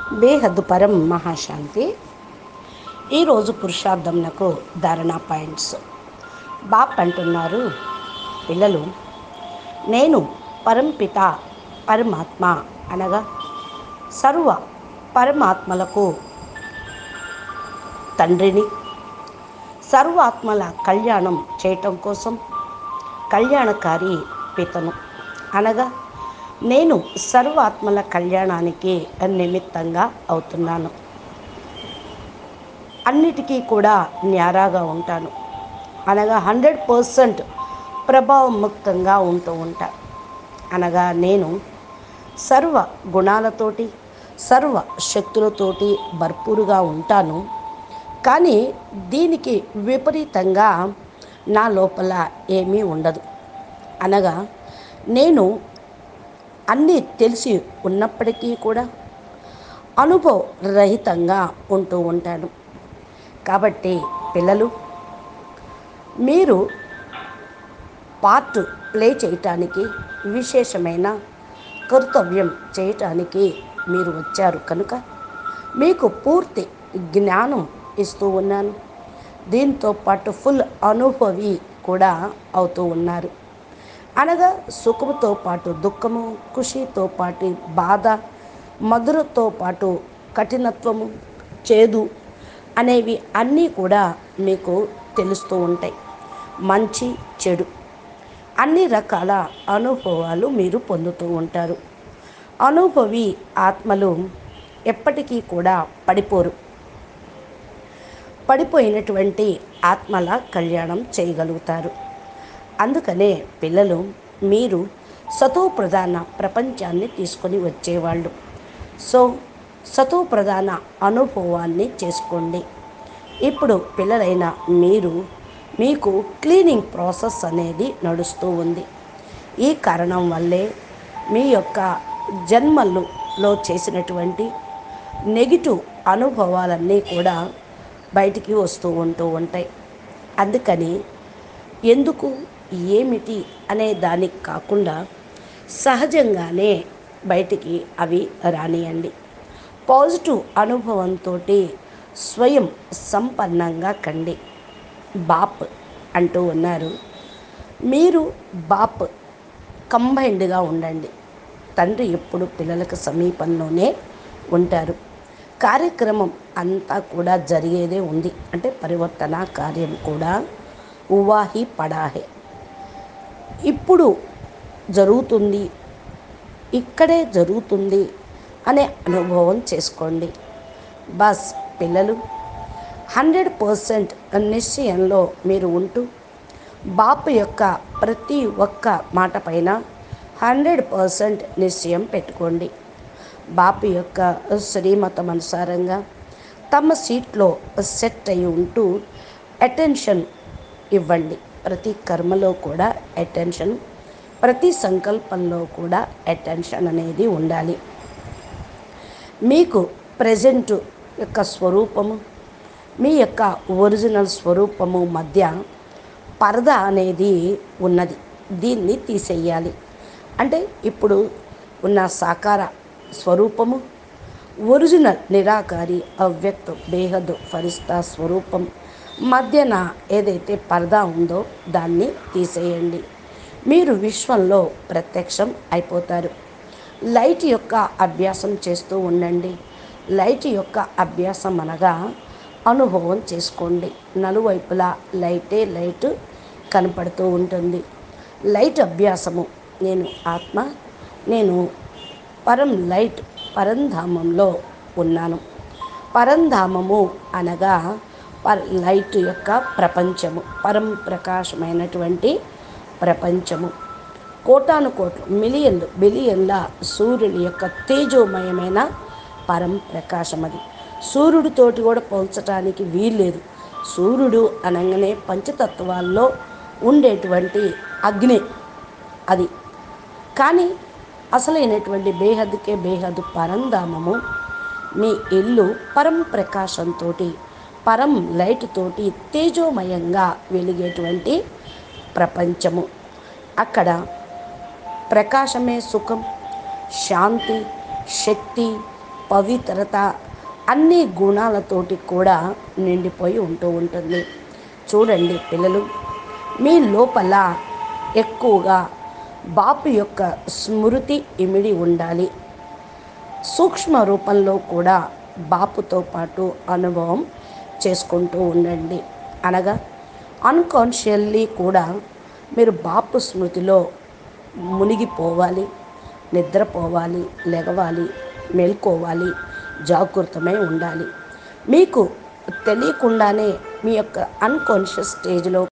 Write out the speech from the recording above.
బేహద్దు పరం మహాశాంతి ఈరోజు పురుషార్థంనకు ధారణ పాయింట్స్ బాప్ అంటున్నారు పిల్లలు నేను పరంపిత పరమాత్మ అనగా సర్వ పరమాత్మలకు తండ్రిని సర్వాత్మల కళ్యాణం చేయటం కోసం కళ్యాణకారి పితను అనగా నేను సర్వాత్మల కళ్యాణానికి నిమిత్తంగా అవుతున్నాను అన్నిటికీ కూడా న్యారాగా ఉంటాను అనగా హండ్రెడ్ పర్సెంట్ ప్రభావముక్తంగా ఉంటూ ఉంటా అనగా నేను సర్వ గుణాలతోటి సర్వ శక్తులతోటి భర్పూరుగా ఉంటాను కానీ దీనికి విపరీతంగా నా లోపల ఏమీ ఉండదు అనగా నేను అన్నీ తెలిసి ఉన్నప్పటికీ కూడా అనుభవ రహితంగా ఉంటూ ఉంటాను కాబట్టి పిల్లలు మీరు పార్ట్ ప్లే చేయటానికి విశేషమైన కర్తవ్యం చేయటానికి మీరు వచ్చారు కనుక మీకు పూర్తి జ్ఞానం ఇస్తూ ఉన్నాను దీంతో పాటు ఫుల్ అనుభవి కూడా అవుతూ ఉన్నారు అనగా సుఖముతో పాటు దుఃఖము ఖుషితో పాటు బాధ మధురతో పాటు కఠినత్వము చేదు అనేవి అన్నీ కూడా మీకు తెలుస్తూ ఉంటాయి మంచి చెడు అన్ని రకాల అనుభవాలు మీరు పొందుతూ ఉంటారు అనుభవి ఆత్మలు ఎప్పటికీ కూడా పడిపోరు పడిపోయినటువంటి ఆత్మల కళ్యాణం చేయగలుగుతారు అందుకనే పిల్లలు మీరు సతో ప్రధాన ప్రపంచాన్ని తీసుకొని వచ్చేవాళ్ళు సో సతో ప్రధాన అనుభవాన్ని చేసుకోండి ఇప్పుడు పిల్లలైన మీరు మీకు క్లీనింగ్ ప్రాసెస్ అనేది నడుస్తూ ఉంది ఈ కారణం వల్లే మీ యొక్క జన్మలలో చేసినటువంటి నెగిటివ్ అనుభవాలన్నీ కూడా బయటికి వస్తూ ఉంటూ ఉంటాయి అందుకని ఎందుకు ఏమిటి అనే దానికి కాకుండా సహజంగానే బయటికి అవి రానియండి పాజిటివ్ అనుభవంతో స్వయం సంపన్నంగా కండి బాప్ అంటూ ఉన్నారు మీరు బాప్ కంబైన్డ్గా ఉండండి తండ్రి ఎప్పుడు పిల్లలకు సమీపంలోనే ఉంటారు కార్యక్రమం అంతా కూడా జరిగేదే ఉంది అంటే పరివర్తన కార్యం కూడా ఉవాహి పడాహే ఇప్పుడు జరుగుతుంది ఇక్కడే జరుగుతుంది అనే అనుభవం చేసుకోండి బస్ పిల్లలు హండ్రెడ్ పర్సెంట్ నిశ్చయంలో మీరు ఉంటూ బాపు యొక్క ప్రతి ఒక్క మాట పైన హండ్రెడ్ పర్సెంట్ నిశ్చయం పెట్టుకోండి బాపు యొక్క శ్రీమతం అనుసారంగా తమ సీట్లో సెట్ అయి ఉంటూ అటెన్షన్ ఇవ్వండి ప్రతి కర్మలో కూడా అటెన్షన్ ప్రతి సంకల్పంలో కూడా అటెన్షన్ అనేది ఉండాలి మీకు ప్రజెంట్ యొక్క స్వరూపము మీ యొక్క ఒరిజినల్ స్వరూపము మధ్య పరద అనేది ఉన్నది దీన్ని తీసేయాలి అంటే ఇప్పుడు ఉన్న సాకార స్వరూపము ఒరిజినల్ నిరాకారి అవ్యక్త బేహద్ ఫరిస్తా స్వరూపం మధ్యన ఏదైతే పరదా ఉందో దాన్ని తీసేయండి మీరు విశ్వంలో ప్రత్యక్షం అయిపోతారు లైట్ యొక్క అభ్యాసం చేస్తూ ఉండండి లైట్ యొక్క అభ్యాసం అనగా అనుభవం చేసుకోండి నలువైపులా లైటే లైట్ కనపడుతూ ఉంటుంది లైట్ అభ్యాసము నేను ఆత్మ నేను పరం లైట్ పరంధామంలో ఉన్నాను పరంధామము అనగా పర్ లైట్ యొక్క ప్రపంచము పరం ప్రకాశమైనటువంటి ప్రపంచము కోటాను కోట్లు మిలియన్లు బిలియన్ల సూర్యుని యొక్క తేజోమయమైన పరం ప్రకాశం అది సూర్యుడితోటి కూడా పోల్చడానికి వీల్లేదు సూర్యుడు అనగానే పంచతత్వాల్లో ఉండేటువంటి అగ్ని అది కానీ అసలైనటువంటి బేహద్కే బేహద్దు పరంధామము మీ ఇల్లు పరం ప్రకాశంతో పరం లైట్ తోటి తేజోమయంగా వెలిగేటువంటి ప్రపంచము అక్కడ ప్రకాశమే సుఖం శాంతి శక్తి పవిత్రత అన్ని గుణాలతోటి కూడా నిండిపోయి ఉంటూ ఉంటుంది చూడండి పిల్లలు మీ లోపల ఎక్కువగా బాపు యొక్క స్మృతి ఇమిడి ఉండాలి సూక్ష్మ రూపంలో కూడా బాపుతో పాటు అనుభవం చేసుకుంటూ ఉండండి అనగా అన్కాన్షియల్లీ కూడా మీరు బాపు స్మృతిలో మునిగిపోవాలి నిద్రపోవాలి లెగవాలి మేల్కోవాలి జాగృతమై ఉండాలి మీకు తెలియకుండానే మీ యొక్క అన్కాన్షియస్ స్టేజ్లో